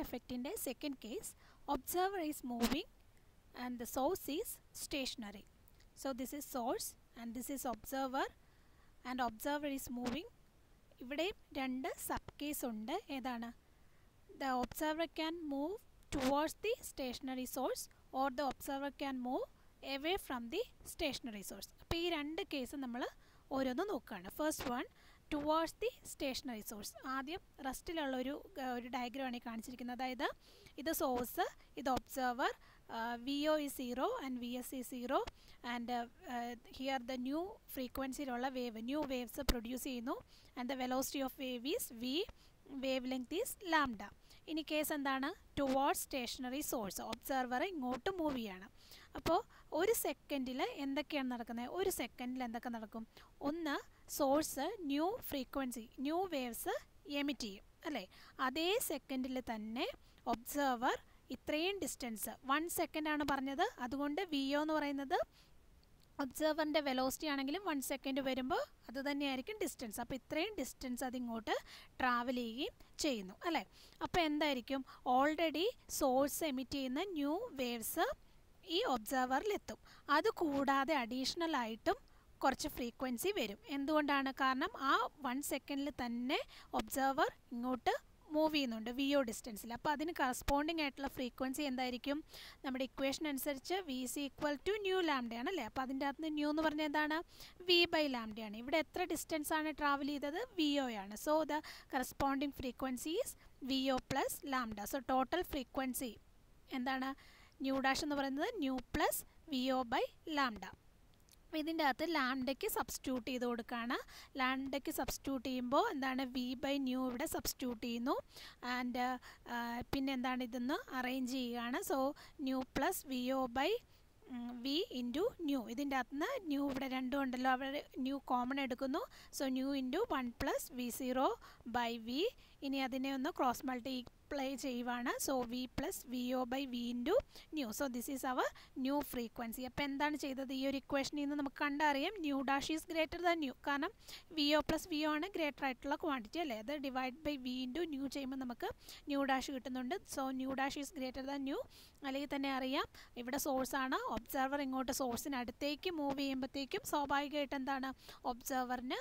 എഫക്റ്റിൻ്റെ second case observer is moving and the source is stationary so this is source and this is observer and observer is moving ഇവിടെയും രണ്ട് sub case ഉണ്ട് ഏതാണ് the observer can move towards the stationary source or the observer can move away from the stationary source അപ്പോൾ ഈ രണ്ട് കേസ് നമ്മൾ ഓരോന്ന് നോക്കുകയാണ് first one towards the stationary source ആദ്യം റെസ്റ്റിലുള്ള ഒരു ഒരു ഡയഗ്രമാണ് ഈ കാണിച്ചിരിക്കുന്നത് അതായത് ഇത് സോഴ്സ് ഇത് observer V O is zero and V S is zero and here the nu ഫ്രീക്വൻസിയിലുള്ള വേവ് ന്യൂ വേവ്സ് പ്രൊഡ്യൂസ് ചെയ്യുന്നു and the velocity of wave is V wavelength is lambda ഇനി കേസ് എന്താണ് towards stationary source observer ഇങ്ങോട്ട് move ചെയ്യാണ് അപ്പോൾ ഒരു സെക്കൻഡിൽ എന്തൊക്കെയാണ് നടക്കുന്നത് ഒരു സെക്കൻഡിൽ എന്തൊക്കെ നടക്കും ഒന്ന് source nu frequency nu waves emit ചെയ്യും അല്ലേ അതേ സെക്കൻഡിൽ തന്നെ ഒബ്സർവർ ഇത്രയും ഡിസ്റ്റൻസ് വൺ സെക്കൻഡാണ് പറഞ്ഞത് അതുകൊണ്ട് വി ഒ എന്ന് പറയുന്നത് ഒബ്സർവറിൻ്റെ വെലോസിറ്റി ആണെങ്കിലും വൺ സെക്കൻഡ് വരുമ്പോൾ അത് തന്നെയായിരിക്കും ഡിസ്റ്റൻസ് അപ്പോൾ ഇത്രയും ഡിസ്റ്റൻസ് അതിങ്ങോട്ട് ട്രാവൽ ചെയ്യുകയും ചെയ്യുന്നു അല്ലേ അപ്പോൾ എന്തായിരിക്കും ഓൾറെഡി സോഴ്സ് എമിറ്റ് ചെയ്യുന്ന ന്യൂ വേവ്സ് ഈ ഒബ്സർവറിലെത്തും അതുകൂടാതെ അഡീഷണൽ ആയിട്ടും കുറച്ച് ഫ്രീക്വൻസി വരും എന്തുകൊണ്ടാണ് കാരണം ആ വൺ സെക്കൻഡിൽ തന്നെ ഒബ്സർവർ ഇങ്ങോട്ട് മൂവ് ചെയ്യുന്നുണ്ട് വി ഒ ഡിസ്റ്റൻസിൽ അപ്പോൾ അതിന് കറസ്പോണ്ടിങ് ആയിട്ടുള്ള ഫ്രീക്വൻസി എന്തായിരിക്കും നമ്മുടെ ഇക്വേഷൻ അനുസരിച്ച് V is equal to nu ലാംഡയാണ് അല്ലേ അപ്പോൾ അതിൻ്റെ അകത്ത് ന്യൂ എന്ന് പറഞ്ഞാൽ എന്താണ് വി ബൈ ലാംഡയാണ് ഇവിടെ എത്ര ഡിസ്റ്റൻസ് ആണ് ട്രാവൽ ചെയ്തത് വി ഒ ആണ് so the corresponding frequency is V O plus lambda so total frequency എന്താണ് ന്യൂ ഡാഷ് എന്ന് പറയുന്നത് nu plus V O by lambda അപ്പോൾ ഇതിൻ്റെ അകത്ത് ലാംഡയ്ക്ക് സബ്സ്റ്റിറ്റ്യൂട്ട് ചെയ്ത് കൊടുക്കുകയാണ് ലാംഡയ്ക്ക് സബ്സ്റ്റിറ്റ്യൂട്ട് ചെയ്യുമ്പോൾ എന്താണ് വി ബൈ ന്യൂ ഇവിടെ സബ്സ്റ്റിറ്റ്യൂട്ട് ചെയ്യുന്നു ആൻഡ് പിന്നെ എന്താണ് ഇതൊന്ന് അറേഞ്ച് ചെയ്യുകയാണ് so nu plus V O by V into nu ഇതിൻ്റെ അകത്ത് നിന്ന് ന്യൂ ഇവിടെ രണ്ടും ഉണ്ടല്ലോ അവിടെ ന്യൂ കോമൺ എടുക്കുന്നു so nu into one plus V zero by V ഇനി അതിനെ ഒന്ന് ക്രോസ് മൾട്ടിപ്ലൈ ചെയ്യുവാണ് so V plus V O by V into nu so this is our nu frequency അപ്പോൾ എന്താണ് ചെയ്തത് ഈ ഒരു ഇക്വേഷനിൽ നിന്ന് നമുക്ക് കണ്ടറിയാം nu dash is greater than nu കാരണം V O plus V O ആണ് ഗ്രേറ്റർ ആയിട്ടുള്ള ക്വാണ്ടിറ്റി അല്ലേ അത് divide by V into nu ചെയ്യുമ്പോൾ നമുക്ക് ന്യൂ ഡാഷ് കിട്ടുന്നുണ്ട് so nu dash is greater than nu അല്ലെങ്കിൽ തന്നെ അറിയാം ഇവിടെ സോഴ്സാണ് ഒബ്സർവർ ഇങ്ങോട്ട് സോഴ്സിന് അടുത്തേക്ക് മൂവ് ചെയ്യുമ്പോഴത്തേക്കും സ്വാഭാവികമായിട്ട് എന്താണ് ഒബ്സർവറിന്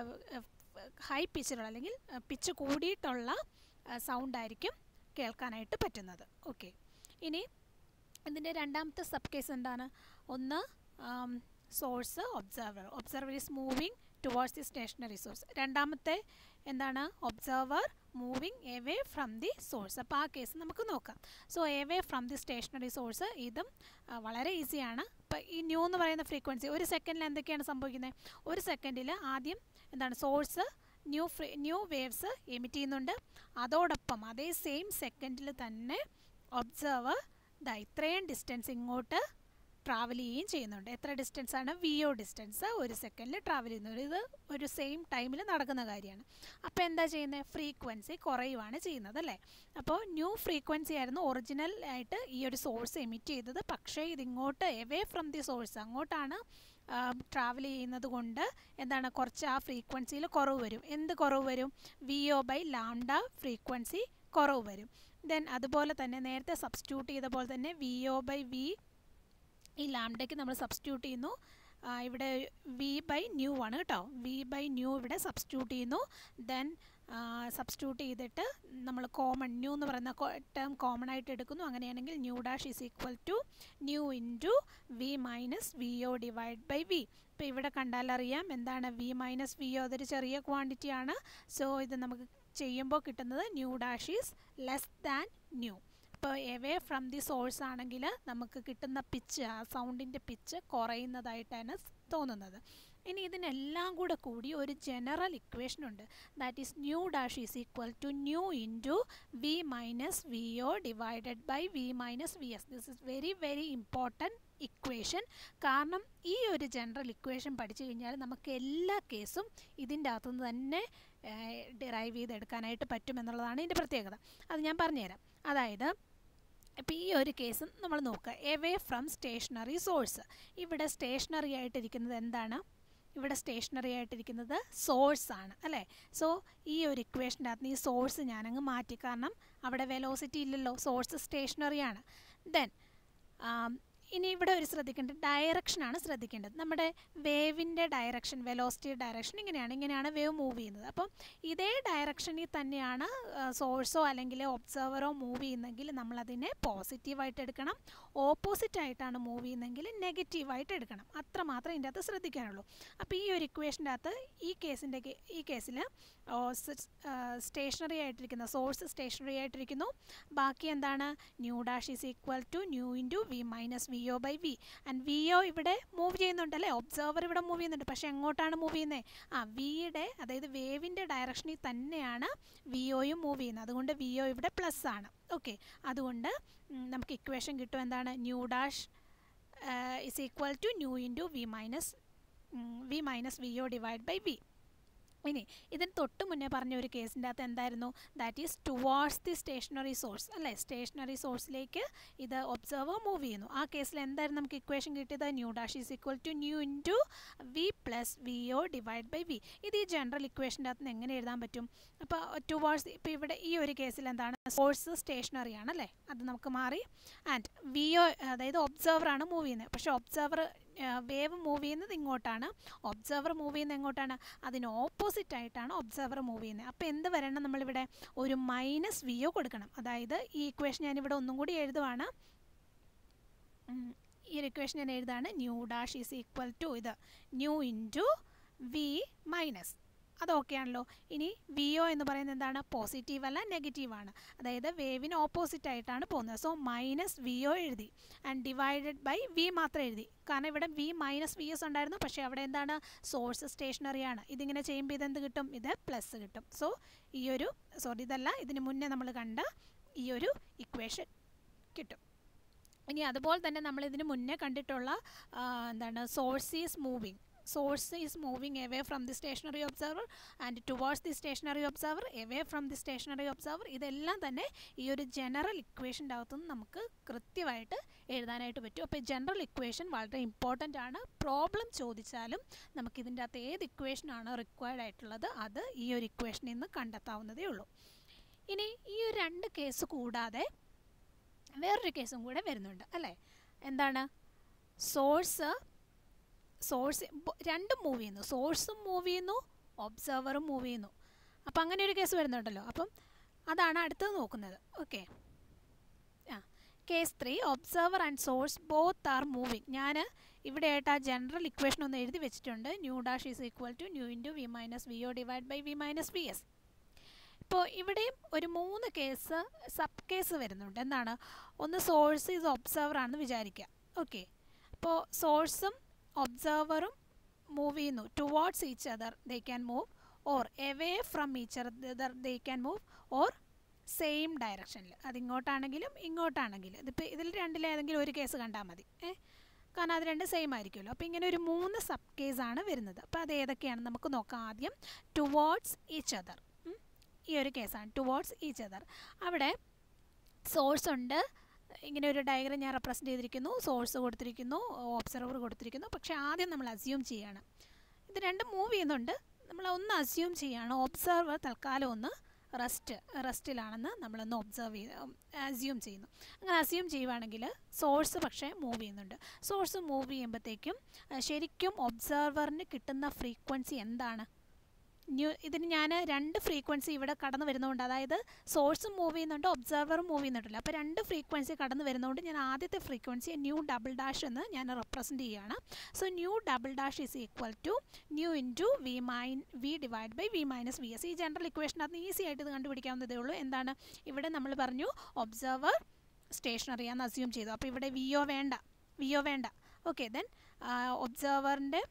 ഹൈ പിച്ചിലുള്ള അല്ലെങ്കിൽ പിച്ച് കൂടിയിട്ടുള്ള സൗണ്ട് ആയിരിക്കും കേൾക്കാനായിട്ട് പറ്റുന്നത് ഓക്കെ ഇനി ഇതിൻ്റെ രണ്ടാമത്തെ സബ് കേസ് എന്താണ് ഒന്ന് source observer observer is moving towards the stationary source രണ്ടാമത്തെ എന്താണ് observer moving away from the source അപ്പോൾ ആ കേസ് നമുക്ക് നോക്കാം so away from the stationary source ഇതും വളരെ ഈസിയാണ് ഇപ്പോൾ ഈ ന്യൂ എന്ന് പറയുന്ന ഫ്രീക്വൻസി ഒരു സെക്കൻഡിൽ എന്തൊക്കെയാണ് സംഭവിക്കുന്നത് ഒരു സെക്കൻഡിൽ ആദ്യം എന്താണ് source nu free nu waves emit ചെയ്യുന്നുണ്ട് അതോടൊപ്പം അതേ സെയിം സെക്കൻഡിൽ തന്നെ ഒബ്സർവർ ദാ ഇത്രയും ഡിസ്റ്റൻസ് ഇങ്ങോട്ട് ട്രാവൽ ചെയ്യുകയും ചെയ്യുന്നുണ്ട് എത്ര ഡിസ്റ്റൻസ് ആണ് വി ഒ ഡിസ്റ്റൻസ് ഒരു സെക്കൻഡിൽ ട്രാവൽ ചെയ്യുന്നുണ്ട് ഇത് ഒരു സെയിം ടൈമിൽ നടക്കുന്ന കാര്യമാണ് അപ്പോൾ എന്താ ചെയ്യുന്നത് ഫ്രീക്വൻസി കുറയുവാണ് ചെയ്യുന്നത് അല്ലേ അപ്പോൾ ന്യൂ ഫ്രീക്വൻസി ആയിരുന്നു ഒറിജിനൽ ആയിട്ട് ഈ ഒരു സോഴ്സ് എമിറ്റ് ചെയ്തത് പക്ഷേ ഇതിങ്ങോട്ട് എവേ ഫ്രം ദി സോഴ്സ് അങ്ങോട്ടാണ് ട്രാവൽ ചെയ്യുന്നത് കൊണ്ട് എന്താണ് കുറച്ച് ആ ഫ്രീക്വൻസിയിൽ കുറവ് വരും എന്ത് കുറവ് വരും V O by lambda frequency കുറവ് വരും ദെൻ അതുപോലെ തന്നെ നേരത്തെ സബ്സ്റ്റിറ്റ്യൂട്ട് ചെയ്ത പോലെ തന്നെ വി ഒ ബൈ വി ഈ ലാംഡയ്ക്ക് നമ്മൾ സബ്സ്റ്റിറ്റ്യൂട്ട് ചെയ്യുന്നു ഇവിടെ വി ബൈ ന്യൂ ആണ് കേട്ടോ വി ബൈ ന്യൂ ഇവിടെ സബ്സ്റ്റിറ്റ്യൂട്ട് ചെയ്യുന്നു ദെൻ സബ്സ്റ്റിറ്റ്യൂട്ട് ചെയ്തിട്ട് നമ്മൾ കോമൺ ന്യൂ എന്ന് പറയുന്ന ടേം കോമൺ ആയിട്ട് എടുക്കുന്നു അങ്ങനെയാണെങ്കിൽ nu dash is equal to nu into V minus V O divide by V ഇപ്പോൾ ഇവിടെ കണ്ടാലറിയാം എന്താണ് വി മൈനസ് വി ഒ അതൊരു ചെറിയ ക്വാണ്ടിറ്റി ആണ് സോ ഇത് നമുക്ക് ചെയ്യുമ്പോൾ കിട്ടുന്നത് nu dash is less than nu ഇപ്പോൾ എവേ ഫ്രം ദി സോഴ്സ് ആണെങ്കിൽ നമുക്ക് കിട്ടുന്ന പിച്ച് ആ സൗണ്ടിൻ്റെ പിച്ച് കുറയുന്നതായിട്ടാണ് തോന്നുന്നത് ഇനി ഇതിനെല്ലാം കൂടെ കൂടി ഒരു ജനറൽ ഇക്വേഷൻ ഉണ്ട് that is nu dash is equal to nu into V minus V O divided by V minus V S this is very very important equation കാരണം ഈ ഒരു ജനറൽ ഇക്വേഷൻ പഠിച്ചു കഴിഞ്ഞാൽ നമുക്ക് എല്ലാ കേസും ഇതിൻ്റെ അകത്തുനിന്ന് തന്നെ ഡിറൈവ് ചെയ്തെടുക്കാനായിട്ട് പറ്റുമെന്നുള്ളതാണ് ഇതിൻ്റെ പ്രത്യേകത അത് ഞാൻ പറഞ്ഞുതരാം അതായത് ഇപ്പോൾ ഈ ഒരു കേസ് നമ്മൾ നോക്കുക എവേ ഫ്രം സ്റ്റേഷനറി സോഴ്സ് ഇവിടെ സ്റ്റേഷനറി ആയിട്ടിരിക്കുന്നത് എന്താണ് ഇവിടെ സ്റ്റേഷനറി ആയിട്ടിരിക്കുന്നത് സോഴ്സ് ആണ് അല്ലേ സോ ഈ ഒരു ഇക്വേഷൻ്റെ അകത്ത് ഈ സോഴ്സ് ഞാനങ്ങ് മാറ്റി കാരണം അവിടെ വെലോസിറ്റി ഇല്ലല്ലോ സോഴ്സ് സ്റ്റേഷനറി ആണ് ദെൻ ഇനി ഇവിടെ ഒരു ശ്രദ്ധിക്കേണ്ടത് ഡയറക്ഷനാണ് ശ്രദ്ധിക്കേണ്ടത് നമ്മുടെ വേവിൻ്റെ ഡയറക്ഷൻ വെലോസിറ്റി ഡയറക്ഷൻ ഇങ്ങനെയാണ് ഇങ്ങനെയാണ് വേവ് മൂവ് ചെയ്യുന്നത് അപ്പം ഇതേ ഡയറക്ഷനിൽ തന്നെയാണ് സോഴ്സോ അല്ലെങ്കിൽ ഒബ്സർവറോ മൂവ് ചെയ്യുന്നെങ്കിൽ നമ്മളതിനെ പോസിറ്റീവായിട്ട് എടുക്കണം ഓപ്പോസിറ്റ് ആയിട്ടാണ് മൂവ് ചെയ്യുന്നതെങ്കിൽ നെഗറ്റീവായിട്ട് എടുക്കണം അത്ര മാത്രമേ ഇതിൻ്റെ അകത്ത് ശ്രദ്ധിക്കാനുള്ളൂ അപ്പോൾ ഈ ഒരു ഇക്വേഷൻ്റെ അകത്ത് ഈ കേസിൻ്റെ ഈ കേസിൽ സ്റ്റേഷനറി ആയിട്ടിരിക്കുന്ന സോഴ്സ് സ്റ്റേഷനറി ആയിട്ടിരിക്കുന്നു ബാക്കി എന്താണ് nu dash is equal to nu into V minus V O by V and V O ഇവിടെ മൂവ് ചെയ്യുന്നുണ്ടല്ലേ ഒബ്സർവർ ഇവിടെ മൂവ് ചെയ്യുന്നുണ്ട് പക്ഷേ എങ്ങോട്ടാണ് മൂവ് ചെയ്യുന്നത് ആ വിയുടെ അതായത് വേവിൻ്റെ ഡയറക്ഷനിൽ തന്നെയാണ് വി ഒയും മൂവ് ചെയ്യുന്നത് അതുകൊണ്ട് വി ഒ ഇവിടെ പ്ലസ് ആണ് ഓക്കെ അതുകൊണ്ട് നമുക്ക് ഇക്വേഷൻ കിട്ടും എന്താണ് nu dash is equal to nu into V minus V minus V O divide by V ഇനി ഇതിന് തൊട്ട് മുന്നേ പറഞ്ഞ ഒരു കേസിൻ്റെ അകത്ത് എന്തായിരുന്നു that is towards the stationary source അല്ലേ സ്റ്റേഷനറി സോഴ്സിലേക്ക് ഇത് ഒബ്സർവർ മൂവ് ചെയ്യുന്നു ആ കേസിൽ എന്തായിരുന്നു നമുക്ക് ഇക്വേഷൻ കിട്ടിയത് nu dash is equal to nu into V plus V O divide by V ഇത് ഈ ജനറൽ ഇക്വേഷൻ്റെ അകത്ത് എങ്ങനെ എഴുതാൻ പറ്റും അപ്പോൾ ടുവാർഡ്സ് ഇപ്പോൾ ഇവിടെ ഈ ഒരു കേസിൽ എന്താണ് സോഴ്സ് സ്റ്റേഷനറി ആണല്ലേ അത് നമുക്ക് മാറി ആൻഡ് വി ഒ അതായത് ഒബ്സർവറാണ് മൂവ് ചെയ്യുന്നത് പക്ഷേ ഒബ്സർവർ വേവ് മൂവ് ചെയ്യുന്നത് ഇങ്ങോട്ടാണ് ഒബ്സർവർ മൂവ് ചെയ്യുന്നത് എങ്ങോട്ടാണ് അതിന് ഓപ്പോസിറ്റ് ആയിട്ടാണ് ഒബ്സർവർ മൂവ് ചെയ്യുന്നത് അപ്പോൾ എന്ത് വരണം നമ്മളിവിടെ ഒരു മൈനസ് വി ഒ കൊടുക്കണം അതായത് ഈ ഇക്വേഷൻ ഞാനിവിടെ ഒന്നും കൂടി എഴുതുവാണ് ഈ ഒരു ഇക്വേഷൻ ഞാൻ എഴുതാണ് nu dash is equal to ഇത് ന്യൂ ഇൻറ്റു വി മൈനസ് അത് ഓക്കെ ആണല്ലോ ഇനി വി ഒ എന്ന് പറയുന്നത് എന്താണ് പോസിറ്റീവ് അല്ല നെഗറ്റീവ് ആണ് അതായത് വേവിന് ഓപ്പോസിറ്റ് ആയിട്ടാണ് പോകുന്നത് സോ മൈനസ് വി ഒ എഴുതി ആൻഡ് ഡിവൈഡഡ് ബൈ വി മാത്രം എഴുതി കാരണം ഇവിടെ വി മൈനസ് വി എസ് ഉണ്ടായിരുന്നു പക്ഷേ അവിടെ എന്താണ് സോഴ്സ് സ്റ്റേഷനറി ആണ് ഇതിങ്ങനെ ചെയ്യുമ്പോൾ ഇതെന്ത് കിട്ടും ഇത് പ്ലസ് കിട്ടും സോ ഈ ഒരു സോറി ഇതല്ല ഇതിന് മുന്നേ നമ്മൾ കണ്ട ഈ ഒരു ഇക്വേഷൻ കിട്ടും ഇനി അതുപോലെ തന്നെ നമ്മൾ ഇതിന് മുന്നേ കണ്ടിട്ടുള്ള എന്താണ് source is moving source is moving away from the stationary observer and towards the stationary observer away from the stationary observer ഇതെല്ലാം തന്നെ ഈ ഒരു ജനറൽ ഇക്വേഷൻ്റെ അകത്തുനിന്ന് നമുക്ക് കൃത്യമായിട്ട് എഴുതാനായിട്ട് പറ്റും അപ്പോൾ ജനറൽ ഇക്വേഷൻ വളരെ ഇമ്പോർട്ടൻ്റ് ആണ് പ്രോബ്ലം ചോദിച്ചാലും നമുക്കിതിൻ്റെ അകത്ത് ഏത് ഇക്വേഷനാണ് റിക്വയർഡ് ആയിട്ടുള്ളത് അത് ഈ ഒരു ഇക്വേഷനിൽ നിന്ന് കണ്ടെത്താവുന്നതേ ഉള്ളൂ ഇനി ഈ ഒരു രണ്ട് കേസ് കൂടാതെ വേറൊരു കേസും കൂടെ വരുന്നുണ്ട് അല്ലേ എന്താണ് സോഴ്സ് സോഴ്സ് രണ്ടും മൂവ് ചെയ്യുന്നു സോഴ്സും മൂവ് ചെയ്യുന്നു ഒബ്സർവറും മൂവ് ചെയ്യുന്നു അപ്പം അങ്ങനെ ഒരു കേസ് വരുന്നുണ്ടല്ലോ അപ്പം അതാണ് അടുത്തത് നോക്കുന്നത് ഓക്കെ ആ case three observer and source both are moving ഞാൻ ഇവിടെ ആയിട്ട് ആ ജനറൽ ഇക്വേഷൻ ഒന്ന് എഴുതി വെച്ചിട്ടുണ്ട് nu dash is equal to nu into V minus V O divide by V minus V S ഇപ്പോൾ ഇവിടെയും ഒരു മൂന്ന് കേസ് സബ് കേസ് വരുന്നുണ്ട് എന്താണ് ഒന്ന് സോഴ്സ് ഈസ് ഒബ്സർവർ ആണെന്ന് വിചാരിക്കുക ഓക്കെ അപ്പോൾ സോഴ്സും ഒബ്സർവറും മൂവ് ചെയ്യുന്നു towards each other they can move or away from each other they can move or same ഡയറക്ഷനിൽ അതിങ്ങോട്ടാണെങ്കിലും ഇങ്ങോട്ടാണെങ്കിലും ഇതിപ്പോൾ ഇതിൽ രണ്ടിലേതെങ്കിലും ഒരു കേസ് കണ്ടാൽ മതി ഏ കാരണം അത് രണ്ട് സെയിം ആയിരിക്കുമല്ലോ അപ്പോൾ ഇങ്ങനെ ഒരു മൂന്ന് സബ് കേസാണ് വരുന്നത് അപ്പോൾ അത് ഏതൊക്കെയാണ് നമുക്ക് നോക്കാം ആദ്യം ടുവാർഡ്സ് ഈച്ച് അതർ ഈ ഒരു കേസാണ് ടുവാർഡ്സ് ഈച്ച് അതർ അവിടെ സോഴ്സ് ഉണ്ട് ഇങ്ങനെ ഒരു ഡയഗ്രം ഞാൻ റെപ്രസെൻറ്റ് ചെയ്തിരിക്കുന്നു സോഴ്സ് കൊടുത്തിരിക്കുന്നു ഒബ്സർവർ കൊടുത്തിരിക്കുന്നു പക്ഷേ ആദ്യം നമ്മൾ അസ്യൂം ചെയ്യാണ് ഇത് രണ്ടും മൂവ് ചെയ്യുന്നുണ്ട് നമ്മൾ ഒന്ന് അസ്യൂം ചെയ്യാണ് ഒബ്സർവർ തൽക്കാലം ഒന്ന് റെസ്റ്റ് റെസ്റ്റിലാണെന്ന് നമ്മളൊന്ന് ഒബ്സർവ് ചെയ്ത് അസ്യൂം ചെയ്യുന്നു അങ്ങനെ അസ്യൂം ചെയ്യുവാണെങ്കിൽ സോഴ്സ് പക്ഷേ മൂവ് ചെയ്യുന്നുണ്ട് സോഴ്സ് മൂവ് ചെയ്യുമ്പോഴത്തേക്കും ശരിക്കും ഒബ്സർവറിന് കിട്ടുന്ന ഫ്രീക്വൻസി എന്താണ് ന്യൂ ഇതിന് ഞാൻ രണ്ട് ഫ്രീക്വൻസി ഇവിടെ കടന്നു വരുന്നതുകൊണ്ട് അതായത് സോഴ്സും മൂവ് ചെയ്യുന്നുണ്ട് ഒബ്സർവറും മൂവ് ചെയ്യുന്നുണ്ടല്ലോ അപ്പോൾ രണ്ട് ഫ്രീക്വൻസി കടന്നു വരുന്നതുകൊണ്ട് ഞാൻ ആദ്യത്തെ ഫ്രീക്വൻസി ന്യൂ ഡബിൾ ഡാഷ് എന്ന് ഞാൻ റെപ്രസെൻറ്റ് ചെയ്യുകയാണ് so nu double dash is equal to nu into v mine v divide by V minus V s ഈ ജനറൽ ഇക്വേഷനകത്ത് ഈസി ആയിട്ട് ഇത് കണ്ടുപിടിക്കാവുന്നതേ ഉള്ളൂ എന്താണ് ഇവിടെ നമ്മൾ പറഞ്ഞു ഒബ്സർവർ സ്റ്റേഷനറി ആണെന്ന് അസ്യൂം ചെയ്തു അപ്പോൾ ഇവിടെ വി ഒ വേണ്ട വി ഒ വേണ്ട ഓക്കെ ദെൻ ഒബ്സർവറിൻ്റെ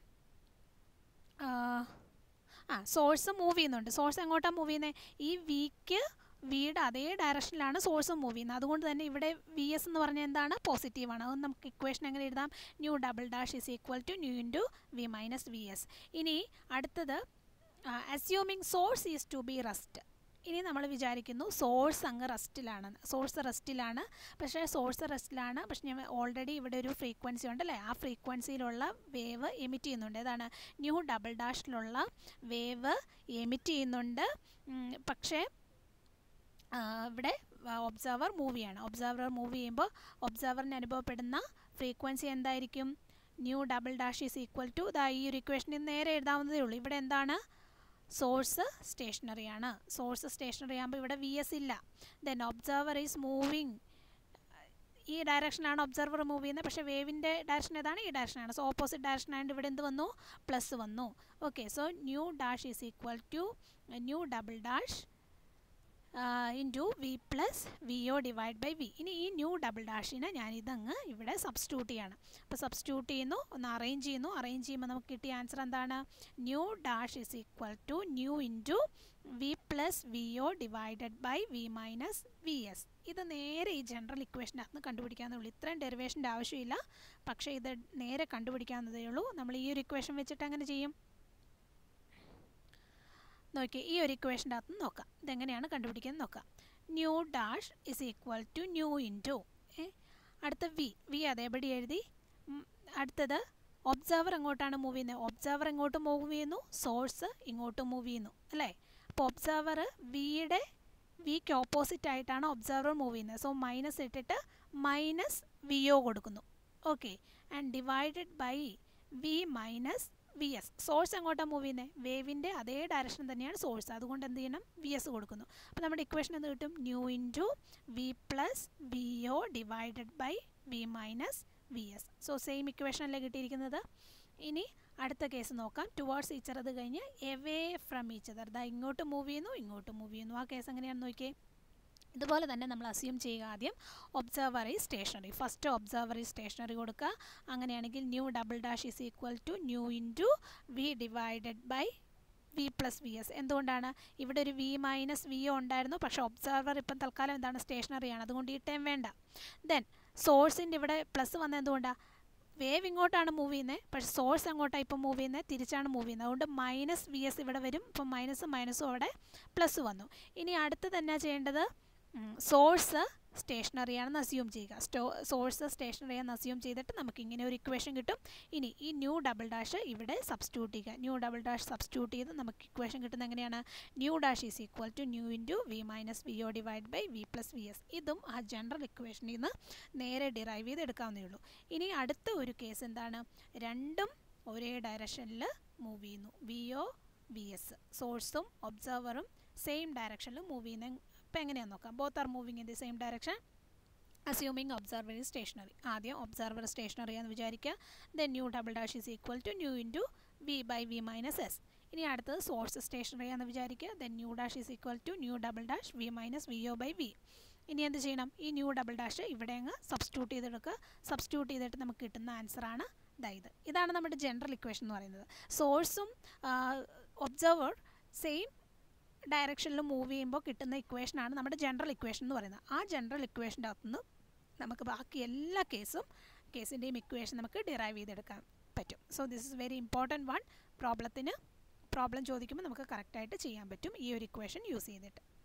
ആ സോഴ്സ് മൂവ് ചെയ്യുന്നുണ്ട് സോഴ്സ് എങ്ങോട്ടാണ് മൂവ് ചെയ്യുന്നത് ഈ വിക്ക് വിയുടെ അതേ ഡയറക്ഷനിലാണ് സോഴ്സ് മൂവ് ചെയ്യുന്നത് അതുകൊണ്ട് തന്നെ ഇവിടെ വി എസ് എന്ന് പറഞ്ഞാൽ എന്താണ് പോസിറ്റീവാണ് അത് നമുക്ക് ഇക്വേഷൻ എങ്ങനെ എഴുതാം nu double dash is equal to nu into V minus V s ഇനി അടുത്തത് assuming source is to be rest ഇനി നമ്മൾ വിചാരിക്കുന്നു സോഴ്സ് അങ്ങ് റെസ്റ്റിലാണ് സോഴ്സ് റെസ്റ്റിലാണ് പക്ഷേ സോഴ്സ് റെസ്റ്റിലാണ് പക്ഷെ ഞാൻ ഓൾറെഡി ഇവിടെ ഒരു ഫ്രീക്വൻസി ഉണ്ടല്ലേ ആ ഫ്രീക്വൻസിയിലുള്ള വേവ് എമിറ്റ് ചെയ്യുന്നുണ്ട് ഏതാണ് ന്യൂ ഡബിൾ ഡാഷിലുള്ള വേവ് എമിറ്റ് ചെയ്യുന്നുണ്ട് പക്ഷേ ഇവിടെ ഒബ്സർവർ മൂവ് ചെയ്യാണ് ഒബ്സർവർ മൂവ് ചെയ്യുമ്പോൾ ഒബ്സർവറിന് അനുഭവപ്പെടുന്ന ഫ്രീക്വൻസി എന്തായിരിക്കും nu double dash is equal to ദാ ഈ ഒരു ഇക്വേഷനിൽ നേരെ എഴുതാവുന്നതേ ഉള്ളൂ ഇവിടെ എന്താണ് സോഴ്സ് സ്റ്റേഷനറി ആണ് സോഴ്സ് സ്റ്റേഷനറി ആകുമ്പോൾ ഇവിടെ വി എസ് ഇല്ല ദെൻ ഒബ്സർവർ ഈസ് മൂവിങ് ഈ ഡയറക്ഷനാണ് ഒബ്സർവർ മൂവ് ചെയ്യുന്നത് പക്ഷേ വേവിൻ്റെ ഡയറക്ഷൻ ഏതാണ് ഈ ഡയറക്ഷനാണ് സോ ഓപ്പോസിറ്റ് ഡയറക്ഷൻ ആയതുകൊണ്ട് ഇവിടെ എന്ത് വന്നു പ്ലസ് വന്നു okay so nu dash is equal to nu double dash into V plus V O divide by V ഇനി ഈ ന്യൂ ഡബിൾ ഡാഷിനെ ഞാനിതങ്ങ് ഇവിടെ സബ്സ്റ്റിറ്റ്യൂട്ട് ചെയ്യാണ് അപ്പോൾ സബ്സ്റ്റിറ്റ്യൂട്ട് ചെയ്യുന്നു ഒന്ന് അറേഞ്ച് ചെയ്യുന്നു അറേഞ്ച് ചെയ്യുമ്പോൾ നമുക്ക് കിട്ടിയ ആൻസർ എന്താണ് nu dash is equal to nu into V plus V O divided by V minus V s ഇത് നേരെ ഈ ജനറൽ ഇക്വേഷനകത്ത് നിന്ന് കണ്ടുപിടിക്കാവുന്നേ ഉള്ളൂ ഇത്രയും ഡെറിവേഷൻ്റെ ആവശ്യമില്ല പക്ഷേ ഇത് നേരെ കണ്ടുപിടിക്കാവുന്നതേ ഉള്ളൂ നമ്മൾ ഈ ഒരു ഇക്വേഷൻ വെച്ചിട്ട് അങ്ങനെ ചെയ്യും നോക്കി ഈ ഒരു ഇക്വേഷൻ്റെ അകത്ത് നോക്കാം ഇതെങ്ങനെയാണ് കണ്ടുപിടിക്കുന്നത് നോക്കാം nu dash is equal to nu into ഏ അടുത്ത വി വി അതേപടി എഴുതി അടുത്തത് ഒബ്സർവർ എങ്ങോട്ടാണ് മൂവ് ചെയ്യുന്നത് ഒബ്സർവർ എങ്ങോട്ട് മൂവ് ചെയ്യുന്നു സോഴ്സ് ഇങ്ങോട്ട് മൂവ് ചെയ്യുന്നു അല്ലേ അപ്പോൾ ഒബ്സർവർ വിയുടെ വിക്ക് ഓപ്പോസിറ്റ് ആയിട്ടാണ് ഒബ്സർവർ മൂവ് ചെയ്യുന്നത് സോ മൈനസ് ഇട്ടിട്ട് മൈനസ് വി ഒ കൊടുക്കുന്നു okay and divided by V minus V s source എങ്ങോട്ടാണ് മൂവ് ചെയ്യുന്നത് വേവിൻ്റെ അതേ ഡയറക്ഷൻ തന്നെയാണ് സോഴ്സ് അതുകൊണ്ട് എന്ത് ചെയ്യണം വി എസ് കൊടുക്കുന്നു അപ്പോൾ നമ്മുടെ ഇക്വേഷൻ എന്ത് കിട്ടും nu into V plus V O divided by V minus V s so same equation അല്ലേ കിട്ടിയിരിക്കുന്നത് ഇനി അടുത്ത കേസ് നോക്കാം ടുവേർഡ്സ് ഈച്ചർ അത് കഴിഞ്ഞ് എവേ ഫ്രം ഈച്ചതർ ദാ ഇങ്ങോട്ട് മൂവ് ചെയ്യുന്നു ഇങ്ങോട്ട് മൂവ് ചെയ്യുന്നു ആ കേസ് എങ്ങനെയാണെന്ന് നോക്കിയേ ഇതുപോലെ തന്നെ നമ്മൾ അസ്യൂം ചെയ്യുക ആദ്യം ഒബ്സർവറി സ്റ്റേഷനറി ഫസ്റ്റ് ഒബ്സർവറി സ്റ്റേഷനറി കൊടുക്കുക അങ്ങനെയാണെങ്കിൽ nu double dash is equal to nu into v divided by v plus v s എന്തുകൊണ്ടാണ് ഇവിടെ ഒരു വി മൈനസ് വി ഒ ഉണ്ടായിരുന്നു പക്ഷേ ഒബ്സർവർ ഇപ്പം തൽക്കാലം എന്താണ് സ്റ്റേഷനറിയാണ് അതുകൊണ്ട് ഈ ടൈം വേണ്ട ദെൻ സോഴ്സിൻ്റെ ഇവിടെ പ്ലസ് വന്നത് എന്തുകൊണ്ടാണ് വേവ് ഇങ്ങോട്ടാണ് മൂവ് ചെയ്യുന്നത് പക്ഷേ സോഴ്സ് എങ്ങോട്ടാണ് ഇപ്പം മൂവ് ചെയ്യുന്നത് തിരിച്ചാണ് മൂവ് ചെയ്യുന്നത് അതുകൊണ്ട് മൈനസ് വി എസ് ഇവിടെ വരും ഇപ്പം മൈനസും മൈനസും അവിടെ പ്ലസ് വന്നു ഇനി അടുത്ത് തന്നെ ചെയ്യേണ്ടത് സോഴ്സ് സ്റ്റേഷനറി ആണെന്ന് അസ്യൂം ചെയ്യുക സ്റ്റോ സോഴ്സ് സ്റ്റേഷനറി ആണെന്ന് അസ്യൂം ചെയ്തിട്ട് നമുക്ക് ഇങ്ങനെ ഒരു ഇക്വേഷൻ കിട്ടും ഇനി ഈ ന്യൂ ഡബിൾ ഡാഷ് ഇവിടെ സബ്സ്റ്റിറ്റ്യൂട്ട് ചെയ്യുക ന്യൂ ഡബിൾ ഡാഷ് സബ്സ്റ്റിറ്റ്യൂട്ട് ചെയ്ത് നമുക്ക് ഇക്വേഷൻ കിട്ടുന്നത് എങ്ങനെയാണ് nu dash is equal to nu into V minus V O divide by v plus v s ഇതും ആ ജനറൽ ഇക്വേഷനിൽ നിന്ന് നേരെ ഡിറൈവ് ചെയ്ത് എടുക്കാവുന്നേ ഉള്ളൂ ഇനി അടുത്ത ഒരു കേസ് എന്താണ് രണ്ടും ഒരേ ഡയറക്ഷനിൽ മൂവ് ചെയ്യുന്നു വി ഒ വി എസ് സോഴ്സും ഒബ്സർവറും സെയിം ഡയറക്ഷനിൽ മൂവ് ചെയ്യുന്ന ഇപ്പോൾ എങ്ങനെയാണെന്ന് നോക്കാം both are moving in the same direction assuming observer is stationary ആദ്യം ഒബ്സർവർ സ്റ്റേഷനറി എന്ന് വിചാരിക്കുക then nu double dash is equal to nu into v by V minus s ഇനി അടുത്തത് സോഴ്സ് സ്റ്റേഷനറി എന്ന് വിചാരിക്കുക then nu dash is equal to nu double dash v minus V O by V ഇനി എന്ത് ചെയ്യണം ഈ nu double dash ഇവിടെ അങ്ങ് സബ്സ്റ്റിറ്റ്യൂട്ട് ചെയ്തെടുക്കുക സബ്സ്റ്റിറ്റ്യൂട്ട് ചെയ്തിട്ട് നമുക്ക് കിട്ടുന്ന ആൻസറാണ് ഇതായത് ഇതാണ് നമ്മുടെ ജനറൽ ഇക്വേഷൻ എന്ന് പറയുന്നത് സോഴ്സും ഒബ്സർവർ സെയിം ഡയറക്ഷനിൽ മൂവ് ചെയ്യുമ്പോൾ കിട്ടുന്ന ഇക്വേഷനാണ് നമ്മുടെ ജനറൽ ഇക്വേഷൻ എന്ന് പറയുന്നത് ആ ജനറൽ ഇക്വേഷൻ്റെ അകത്തുനിന്ന് നമുക്ക് ബാക്കി എല്ലാ കേസും കേസിൻ്റെയും ഇക്വേഷൻ നമുക്ക് ഡിറൈവ് ചെയ്തെടുക്കാൻ പറ്റും so this is very important one പ്രോബ്ലത്തിന് പ്രോബ്ലം ചോദിക്കുമ്പോൾ നമുക്ക് കറക്റ്റായിട്ട് ചെയ്യാൻ പറ്റും ഈ ഒരു ഇക്വേഷൻ യൂസ് ചെയ്തിട്ട്